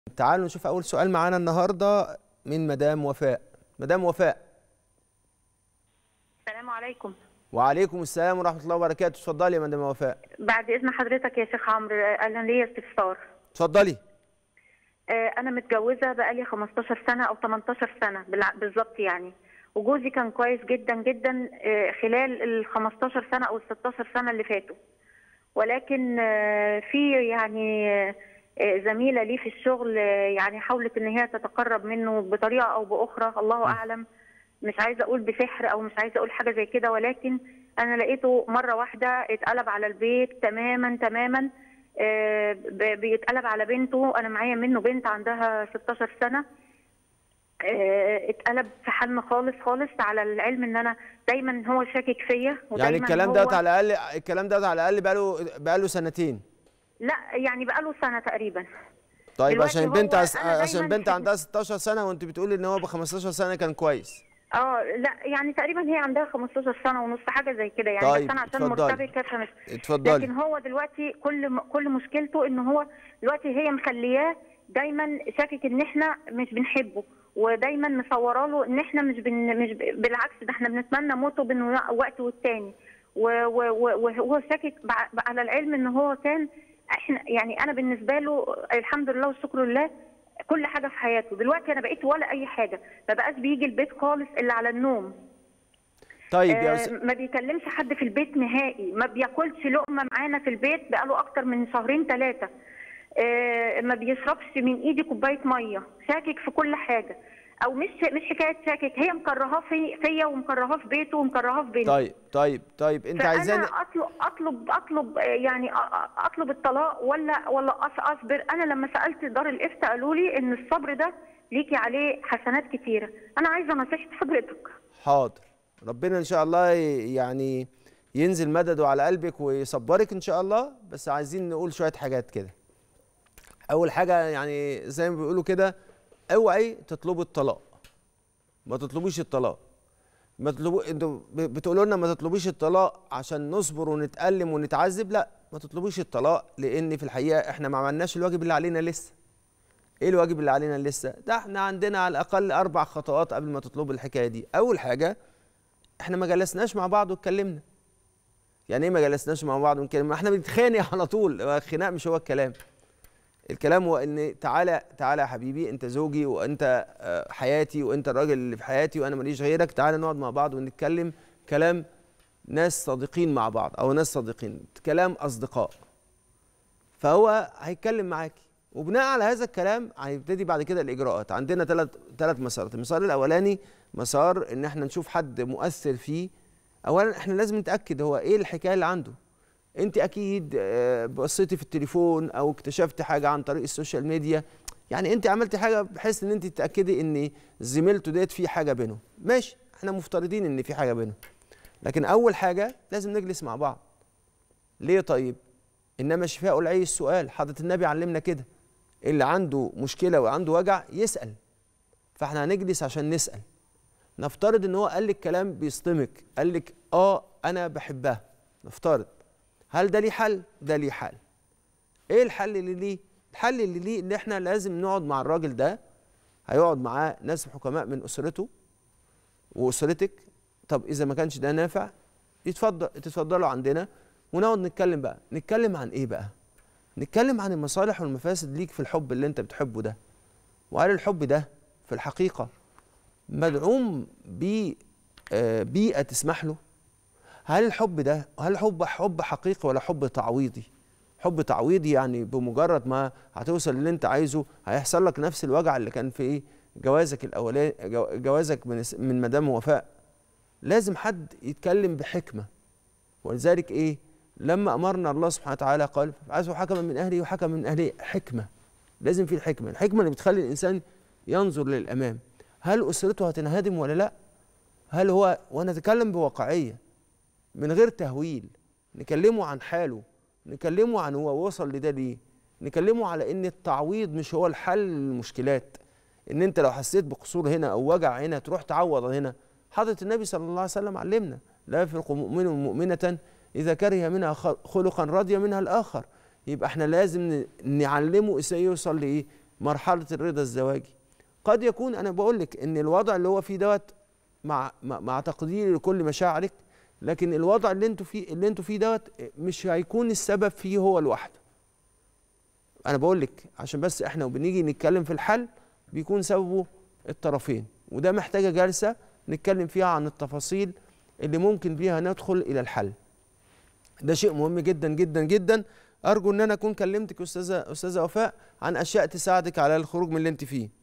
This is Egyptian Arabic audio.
تعالوا نشوف اول سؤال معانا النهارده من مدام وفاء مدام وفاء السلام عليكم وعليكم السلام ورحمه الله وبركاته اتفضلي يا مدام وفاء بعد اذن حضرتك يا شيخ عمرو انا ليا استفسار اتفضلي آه، انا متجوزه بقالي 15 سنه او 18 سنه بالع- بالظبط يعني وجوزي كان كويس جدا جدا آه، خلال ال 15 سنه او ال 16 سنه اللي فاتوا ولكن آه، في يعني آه، آه، زميله لي في الشغل آه، يعني حاولت ان هي تتقرب منه بطريقه او باخرى الله اعلم مش عايزه اقول بسحر او مش عايزه اقول حاجه زي كده ولكن انا لقيته مره واحده اتقلب على البيت تماما تماما آه، ب- بيتقلب على بنته انا معايا منه بنت عندها 16 سنه آه، اتقلب في حالنا خالص خالص على العلم ان انا دايما هو شاكك فيا يعني ودايما الكلام هو دوت على الاقل الكلام دوت على الاقل بقاله بقاله سنتين لا يعني بقاله سنه تقريبا طيب دلوقتي عشان هو البنت عس... أنا دايماً عشان البنت في- عندها 16 سنه وانت بتقولي ان هو ب 15 سنه كان كويس اه لا يعني تقريبا هي عندها 15 سنه ونص حاجه زي كده يعني طيب، بس انا عشان اتفضلي. مرتبكه فمش اتفضلي لكن هو دلوقتي كل م- كل مشكلته ان هو دلوقتي هي مخلياه دايما شاكك ان احنا مش بنحبه ودايما مصوره له ان احنا مش بن مش ب- بالعكس ده احنا بنتمنى موته بين وقت والتاني و- و- و- وهو شاكك بع- على العلم ان هو كان احنا يعني انا بالنسبه له الحمد لله والشكر لله كل حاجه في حياته دلوقتي انا بقيت ولا اي حاجه ما بقاش بيجي البيت خالص الا على النوم طيب يا آه، أس... ما بيكلمش حد في البيت نهائي ما بياكلش لقمه معانا في البيت بقاله اكتر من شهرين ثلاثه ما بيشربش من ايدي كوبايه ميه شاكك في كل حاجه او مش مش حكايه شاكك هي مكرهاه في فيا ومكرهاه في بيته ومكرهاه في بنتي طيب طيب طيب انت عايزاني فانا اطلب اطلب اطلب آه، يعني أ- أ- اطلب الطلاق ولا ولا أص- اصبر انا لما سالت دار الافتاء قالوا لي ان الصبر ده ليكي عليه حسنات كتيره انا عايزه نصيحه حضرتك حاضر ربنا ان شاء الله ي- يعني ينزل مدده على قلبك ويصبرك ان شاء الله بس عايزين نقول شويه حاجات كده اول حاجه يعني زي ما بيقولوا كده اوعي تطلبوا الطلاق ما تطلبوش الطلاق ما تطلبوا انتوا ب- بتقولوا لنا ما تطلبوش الطلاق عشان نصبر ونتألم ونتعذب لا ما تطلبوش الطلاق لان في الحقيقه احنا ما عملناش الواجب اللي علينا لسه ايه الواجب اللي علينا لسه ده احنا عندنا على الاقل اربع خطوات قبل ما تطلبوا الحكايه دي اول حاجه احنا ما جلسناش مع بعض واتكلمنا يعني ايه ما جلسناش مع بعض ونتكلم ما احنا بنتخانق على طول هو الخناق مش هو الكلام الكلام هو ان تعالى تعالى يا حبيبي انت زوجي وانت آه، حياتي وانت الراجل اللي في حياتي وانا ماليش غيرك تعالى نقعد مع بعض ونتكلم كلام ناس صادقين مع بعض او ناس صادقين كلام اصدقاء فهو هيتكلم معاكي وبناء على هذا الكلام هيبتدي بعد كده الاجراءات عندنا ثلاث ثلاث مسارات المسار الاولاني مسار ان احنا نشوف حد مؤثر فيه اولا احنا لازم نتاكد هو ايه الحكايه اللي عنده انت اكيد آه، بصيتي في التليفون او اكتشفتي حاجه عن طريق السوشيال ميديا يعني انت عملتي حاجه بحيث ان انت تتاكدي ان زميلته ديت في حاجه بينهم ماشي احنا مفترضين ان في حاجه بينهم لكن اول حاجه لازم نجلس مع بعض ليه طيب انما شفاء العي السؤال حضره النبي علمنا كده اللي عنده مشكله وعنده وجع يسال فاحنا هنجلس عشان نسال نفترض ان هو قال لك كلام بيصطمك قال لك اه انا بحبها نفترض هل ده ليه حل ده ليه حل ايه الحل اللي ليه الحل اللي ليه ان احنا لازم نقعد مع الراجل ده هيقعد معاه ناس حكماء من اسرته واسرتك طب اذا ما كانش ده نافع يتفضل تتفضلوا عندنا ونقعد نتكلم بقى نتكلم عن ايه بقى نتكلم عن المصالح والمفاسد ليك في الحب اللي انت بتحبه ده وهل الحب ده في الحقيقه مدعوم ببيئه تسمح له هل الحب ده هل الحب حب حقيقي ولا حب تعويضي حب تعويضي يعني بمجرد ما هتوصل للي انت عايزه هيحصل لك نفس الوجع اللي كان في ايه جوازك الاولاني جو- جوازك من الس- من مدام وفاء لازم حد يتكلم بحكمه ولذلك ايه لما امرنا الله سبحانه وتعالى قال فابعثوا حكما من اهله وحكما من اهله حكمه لازم في الحكمه الحكمه اللي بتخلي الانسان ينظر للامام هل اسرته هتنهدم ولا لا هل هو ونتكلم بواقعيه من غير تهويل نكلمه عن حاله نكلمه عن هو وصل لده ليه نكلمه على ان التعويض مش هو الحل للمشكلات ان انت لو حسيت بقصور هنا او وجع هنا تروح تعوض هنا حضرة النبي صلى الله عليه وسلم علمنا لا يفرق مؤمن مؤمنة إذا كره منها خ- خلقا رضي منها الآخر يبقى احنا لازم ن- نعلمه ازاي يوصل لإيه مرحله الرضا الزواجي قد يكون انا بقول لك ان الوضع اللي هو فيه دوت مع مع مع تقديري لكل مشاعرك لكن الوضع اللي انتوا فيه اللي انتوا فيه دوت مش هيكون السبب فيه هو لوحده انا بقول لك عشان بس احنا وبنيجي نتكلم في الحل بيكون سببه الطرفين وده محتاجه جلسه نتكلم فيها عن التفاصيل اللي ممكن بيها ندخل الى الحل ده شيء مهم جدا جدا جدا ارجو ان انا اكون كلمتك استاذه استاذه وفاء عن اشياء تساعدك على الخروج من اللي انت فيه